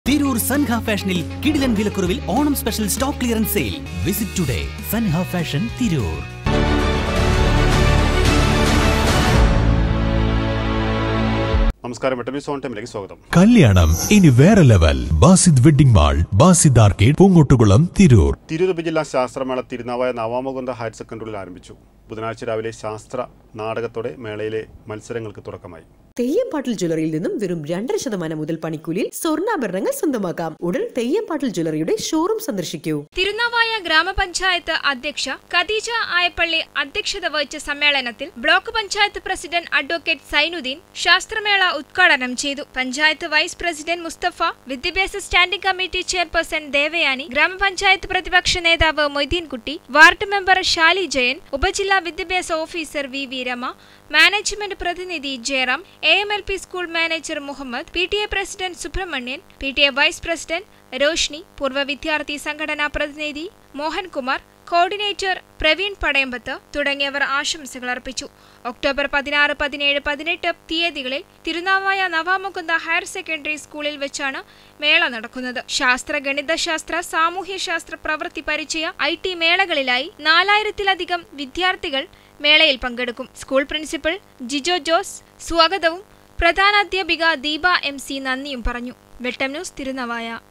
തിരൂർ സൻഹ ഫാഷനിൽ കിടിലൻ വിലക്കുറവിൽ Onam special stock clearance sale visit today Sanha fashion Tirur നമസ്കാരം വെട്ടമി സോൺ ടൈമിലേക്ക് സ്വാഗതം കല്യാണം ഇനി വേറെ level Basid wedding mall Basid arcade Poongottukulam Tirur Tirur ഉപജില്ലാ ശാസ്ത്രമേള തിരുനാവായ നവാമുകുന്ദ ഹയർ സെക്കൻഡറിയിൽ ആരംഭിച്ചു ബുധനാഴ്ച രാവിലെ ശാസ്ത്ര നാടകത്തോടെ മേളയിലെ മത്സരങ്ങൾക്ക് തുടക്കമായി തെയ്യംപാട്ടിൽ ജ്വല്ലറിയിൽ നിന്നും വെറും രണ്ടര ശതമാനം മുതൽ പണിക്കൂലിയിൽ സ്വർണ്ണാഭരണങ്ങൾ സ്വന്തമാക്കാം ഉടൻ തെയ്യംപാട്ടിൽ ജ്വല്ലറിയുടെ ഷോറൂം സന്ദർശിക്കൂ തിരുനാവായ ഗ്രാമപഞ്ചായത്ത് അധ്യക്ഷ ഖദീജ ആയപ്പള്ളി അധ്യക്ഷത വഹിച്ച സമ്മേളനത്തിൽ block panchayat president advocate Sainuddin ശാസ്ത്രമേള ഉദ്ഘാടനം ചെയ്തു പഞ്ചായത്ത് വൈസ് പ്രസിഡന്റ് മുസ്തഫ വിദ്യാഭ്യാസ സ്റ്റാൻഡിംഗ് കമ്മിറ്റി ചെയർപേഴ്സൺ ദേവയാനി ഗ്രാമപഞ്ചായത്ത് പ്രതിപക്ഷ നേതാവ് മൊയ്തീൻകുട്ടി വാർഡ് മെമ്പർ ഷാലി ജയൻ ഉപജില്ലാ വിദ്യാഭ്യാസ officer V V Rama management പ്രതിനിധി Jayaram A M L P school manager Muhammad P T A president Subramanian P T A vice president Roshni പൂർവ്വ വിദ്യാർത്ഥി സംഘടനാ പ്രതിനിധി മോഹൻകുമാർ കോർഡിനേറ്റർ പ്രവീൺ പടയമ്പത്ത് തുടങ്ങിയവർ ആശംസകൾ അർപ്പിച്ചു ഒക്ടോബർ പതിനാറ് പതിനേഴ് പതിനെട്ട് തീയതികളിൽ തിരുനാവായ നവാമുകുന്ദ ഹയർ സെക്കൻഡറി സ്കൂളിൽ വെച്ചാണ് മേള നടക്കുന്നത് ശാസ്ത്ര ഗണിതശാസ്ത്ര സാമൂഹ്യശാസ്ത്ര പ്രവൃത്തി പരിചയ ഐ ടി മേളകളിലായി നാലായിരത്തിലധികം വിദ്യാർത്ഥികൾ മേളയിൽ പങ്കെടുക്കും സ്കൂൾ പ്രിൻസിപ്പൽ ജിജോ ജോസ് സ്വാഗതവും പ്രധാനാധ്യാപിക ദീപ എം സി നന്ദിയും പറഞ്ഞു വെട്ടം ന്യൂസ് തിരുനവായ